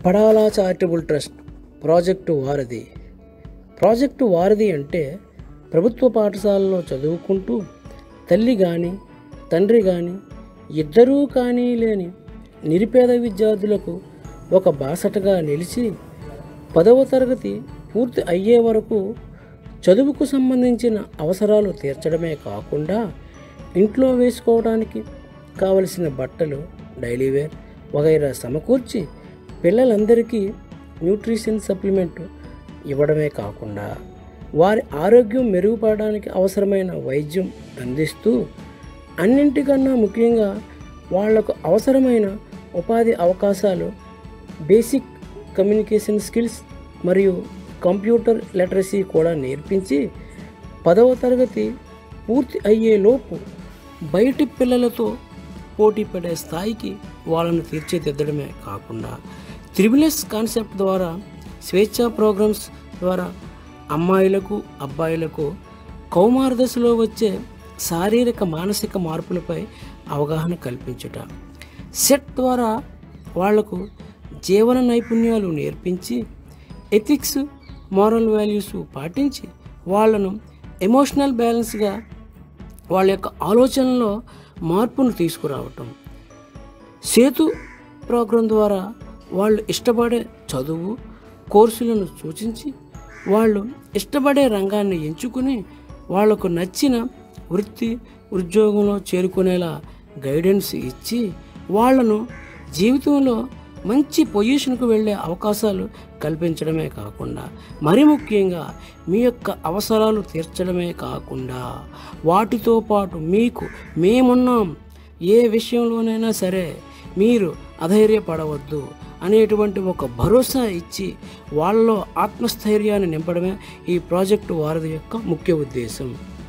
పడాలా charitable trust project Varadhi project Varadhi అంటే ప్రభుత్వ పాఠశాలలో చదువుకుంటూ తల్లి కానీ తండ్రి కానీ ఇద్దరూ కానీ లేని నిరుపేద విద్యార్థులకు ఒక బాసటగా నిలిచి పదవ తరగతి పూర్తి అయ్యే వరకు చదువుకు సంబంధించిన అవసరాలు తీర్చడమే కాకుండా ఇంట్లో వేసుకోవడానికి కావలసిన బట్టలు డైలీ వేర్ వగైరా సమకూర్చి పిల్లలందరికీ న్యూట్రిషన్ సప్లిమెంట్ ఇవ్వడమే కాకుండా వారి ఆరోగ్యం మెరుగుపడడానికి అవసరమైన వైద్యం అందిస్తూ అన్నింటికన్నా ముఖ్యంగా వాళ్లకు అవసరమైన ఉపాధి అవకాశాలు బేసిక్ కమ్యూనికేషన్ స్కిల్స్ మరియు కంప్యూటర్ లిటరసీ కూడా నేర్పించి పదవ తరగతి పూర్తి అయ్యేలోపు బయటి పిల్లలతో పోటీ పడే స్థాయికి వాళ్ళను తీర్చిదిద్దడమే కాకుండా త్రిబులెస్ కాన్సెప్ట్ ద్వారా స్వేచ్ఛా ప్రోగ్రామ్స్ ద్వారా అమ్మాయిలకు అబ్బాయిలకు కౌమార దశలో వచ్చే శారీరక మానసిక మార్పులపై అవగాహన కల్పించుట సెట్ ద్వారా వాళ్లకు జీవన నైపుణ్యాలు నేర్పించి ఎథిక్స్ మారల్ వాల్యూస్ పాటించి వాళ్ళను ఎమోషనల్ బ్యాలెన్స్గా వాళ్ళ యొక్క ఆలోచనలో మార్పును తీసుకురావటం సేతు ప్రోగ్రాం ద్వారా వాళ్ళు ఇష్టపడే చదువు కోర్సులను సూచించి వాళ్ళు ఇష్టపడే రంగాన్ని ఎంచుకుని వాళ్లకు నచ్చిన వృత్తి ఉద్యోగంలో చేరుకునేలా గైడెన్స్ ఇచ్చి వాళ్ళను జీవితంలో మంచి పొజిషన్కు వెళ్ళే అవకాశాలు కల్పించడమే కాకుండా మరి ముఖ్యంగా మీ యొక్క అవసరాలు తీర్చడమే కాకుండా వాటితో పాటు మీకు మేమున్నాం ఏ విషయంలోనైనా సరే మీరు అధైర్యపడవద్దు అనేటువంటి ఒక భరోసా ఇచ్చి వాళ్ళలో ఆత్మస్థైర్యాన్ని నింపడమే ఈ ప్రాజెక్టు వారధి యొక్క ముఖ్య ఉద్దేశం